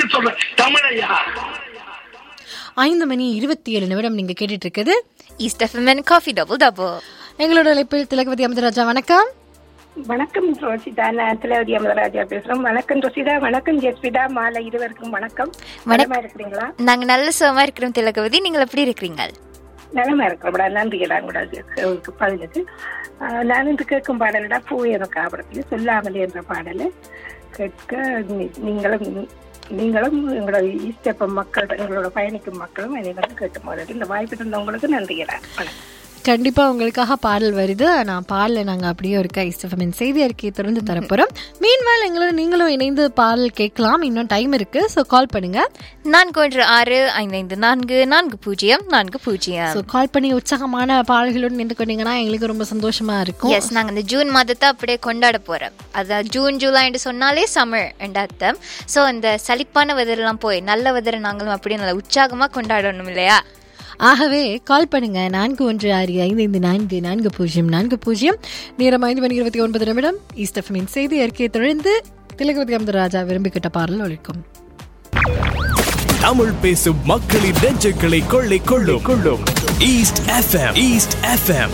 சொல்ற தமிழையா ஐந்து மணி இருபத்தி ஏழு நிமிடம் நீங்க கேட்டுட்டு இருக்குது east FM coffee double double எங்களோட அழைப்பில் திலகவதி அமிர்தராஜா வணக்கம் வணக்கம் ரோசிதா நான் திலவதி அமதராஜா பேசுறோம் வணக்கம் ரோசிதா வணக்கம் ஜெஸ்விதா மாலை இருவருக்கும் வணக்கம் நலமா இருக்கிறீங்களா நாங்க நல்ல சுகமா இருக்கிறோம் திலகவதி நீங்கள் எப்படி இருக்கிறீங்க நலமா இருக்கிறோம் நன்றி எல்லாம் கூட அதுக்கு பதிலுக்கு ஆஹ் நான் இன்று கேட்கும் பாடலடா பூ எனக்கு ஆபரத்தில் சொல்லாமலே என்ற பாடலை கேட்க நீ- நீங்களும் நீங்களும் எங்களோட ஈஸ்டப்ப மக்கள் எங்களோட பயணிக்கும் மக்களும் அனைவரும் கேட்டு போகிறது இந்த வாய்ப்பு தந்தவங்களுக்கு நன்றிகளா வணக்கம் கண்டிப்பா உங்களுக்காக பாடல் வருது நான் பாடல நாங்க அப்படியே ஒரு கைஸ்டஃபமின் செய்தி அறிக்கையை தொடர்ந்து தரப்போறோம் மீன்வேல் எங்களோட நீங்களும் இணைந்து பாடல் கேட்கலாம் இன்னும் டைம் இருக்கு ஸோ கால் பண்ணுங்க நான்கு ஒன்று ஆறு ஐந்து ஐந்து நான்கு நான்கு பூஜ்ஜியம் நான்கு பூஜ்ஜியம் ஸோ கால் பண்ணி உற்சாகமான பாடல்களோடு நின்று கொண்டீங்கன்னா எங்களுக்கு ரொம்ப சந்தோஷமா இருக்கும் எஸ் நாங்க இந்த ஜூன் மாதத்தை அப்படியே கொண்டாட போறோம் அதான் ஜூன் ஜூலை என்று சொன்னாலே சமர் என்ற அர்த்தம் ஸோ இந்த சலிப்பான வெதர்லாம் போய் நல்ல வெதரை நாங்களும் அப்படியே நல்ல உற்சாகமா கொண்டாடணும் இல்லையா ஆகவே கால் பண்ணுங்க நான்கு ஒன்று ஆறு ஐந்து ஐந்து நான்கு நான்கு பூஜ்ஜியம் நான்கு பூஜ்ஜியம் நேரம் ஐந்து மணி இருபத்தி ஒன்பது நிமிடம் ஈஸ்டஃபமின் செய்தி அறிக்கையை தொடர்ந்து திலகவதி அமிர்தராஜா விரும்பி கேட்ட பாடல் ஒழிக்கும் தமிழ் பேசும் மக்களின் நெஞ்சுகளை கொள்ளை கொள்ளும் கொள்ளும் east FM east FM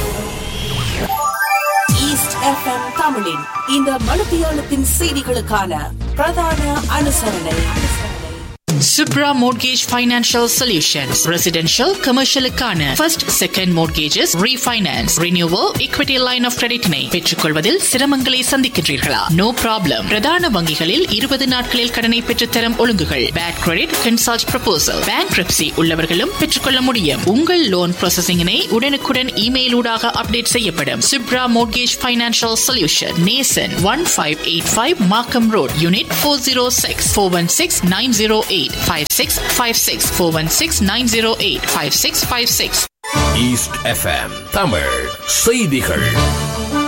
east FM தமிழின் இந்த மனுப்பியாளத்தின் செய்திகளுக்கான பிரதான அனுசரணை Subra Mortgage Financial Solutions. Residential, commercial க்கான first, second mortgages, refinance, renewal, equity line of credit னை பெற்றுக்கொள்வதில் சிரமங்களை சந்திக்கின்றீர்களா நோ ப்ராப்ளம் பிரதான வங்கிகளில் இருபது நாட்களில் கடனை பெற்றுத்தரும் ஒழுங்குகள் bad credit consult proposal bankruptcy உள்ளவர்களும் பெற்றுக்கொள்ள முடியும் உங்கள் லோன் ப்ராசஸிங்கினை உடனுக்குடன் இமெயில் ஊடாக அப்டேட் செய்யப்படும் Subra Mortgage Financial Solution நேசன் one five eight five Markham road unit four zero six four one six nine zero eight five six five six four one six nine zero eight five six five six east FM Tamil செய்திகள்